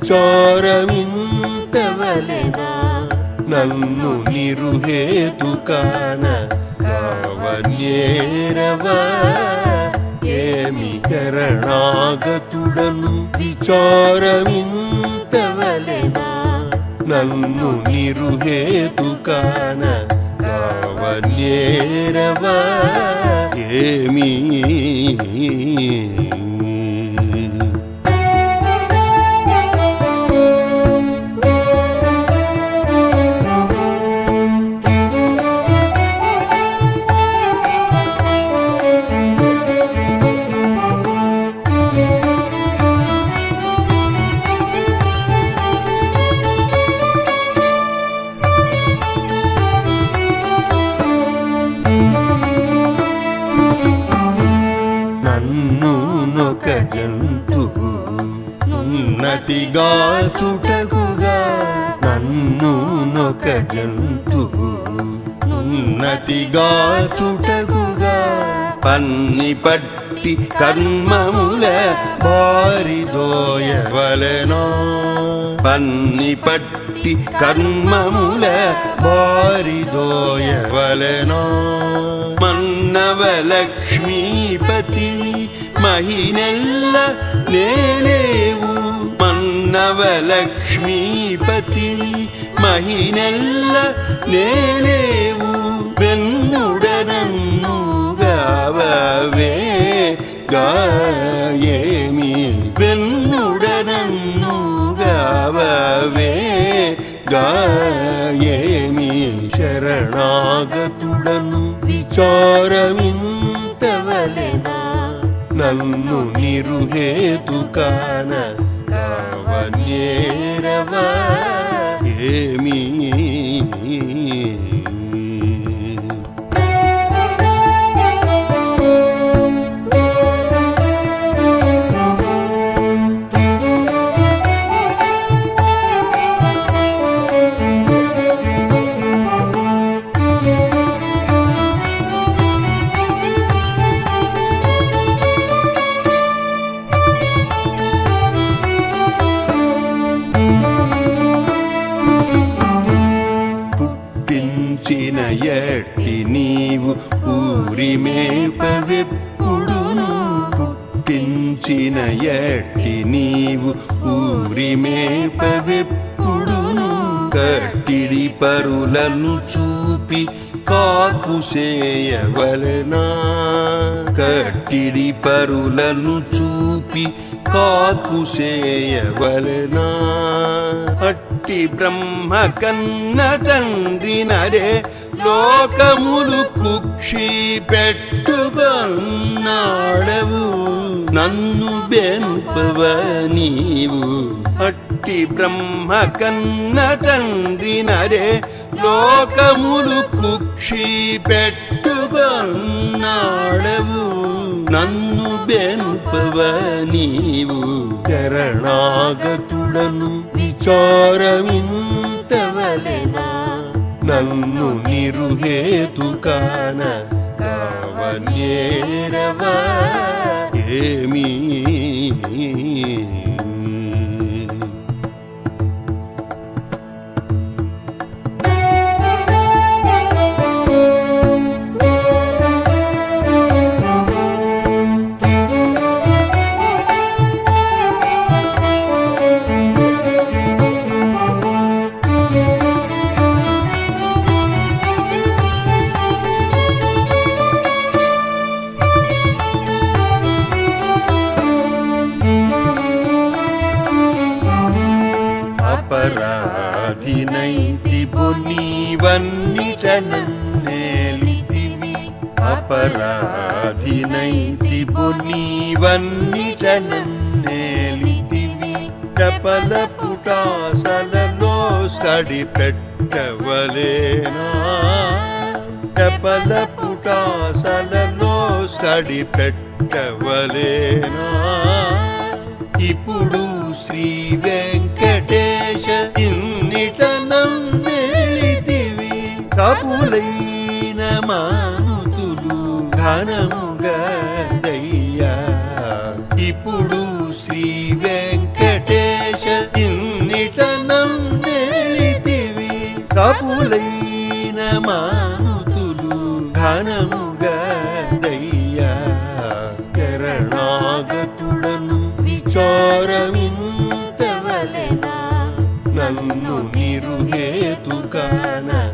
విచారమింతవలెనా నన్ను నిరుహేతుకాన కావన్యేరవా ఏమి కరణాగతుడను విచారమింతవలెనా నన్ను నిరుహేతుకాన కావన్యేరవా ఏమీ నన్ను నొక జంతువు ఉన్నతిగా చుటకుగా నన్ను నొక జంతువు ఉన్నతిగా చుటకుగా పన్ని పట్టి కర్మముల బారిదోయవలెనో పన్ని పట్టి కర్మముల బారిదోయవలెనో మన్నవలక్ష్మీపతిని మహినెల్ల నేలేవు మన్నవలక్ష్మీపతిని మహినెల్ల నేలేవు వెన్నుడనన్ను గావవే గాయేమి వెన్నుడనన్ను గావవే గాయేమి శరణాగతుడను విచారమింతవలెనా నన్ను నిరుహేతుకాన కావన్యేరవా ఏమీ పుట్టించిన ఎట్టి నీవు ఊరి మేపవెప్పుడును పుట్టించిన ఎట్టి నీవు ఊరి మేపవెప్పుడును కట్టిడి పరులను చూపి కాపు చేయవలెనా కట్టిడి పరులను చూపి కాకు చేయవలెనా అట్టి బ్రహ్మ కన్న తండ్రి నరే లోకములు కుక్షి పెట్టుకొన్నాడవు నన్ను బెనుపవ నీవు అట్టి బ్రహ్మ కన్న తండ్రి నరే లోకములు కుక్షి పెట్టుకొన్నాడవు నన్ను బెనుపవ నీవు శరణాగతుడను విచారమింతవలెనా నన్ను నిరుహేతుకాన కావన్యేరవా ఏమీ అపరాధినైతి బొన్నీవన్నిట నన్నేలితివి అపరాధినైతి బొన్నీవన్నిట నన్నేలితివి కపల పుటాసలలో సడి పెట్టవలేనా కపల పుటాసలలో సడి పెట్టవలేనా ఇప్పుడు శ్రీ వెంకటేశ ఇన్నిట నమ్మెలితివి కపులైన మానుతులు ఘనముగా దయ్యా ఇప్పుడు శ్రీ వెంకటేశ ఇన్ నన్ను నిరుహేతుకాన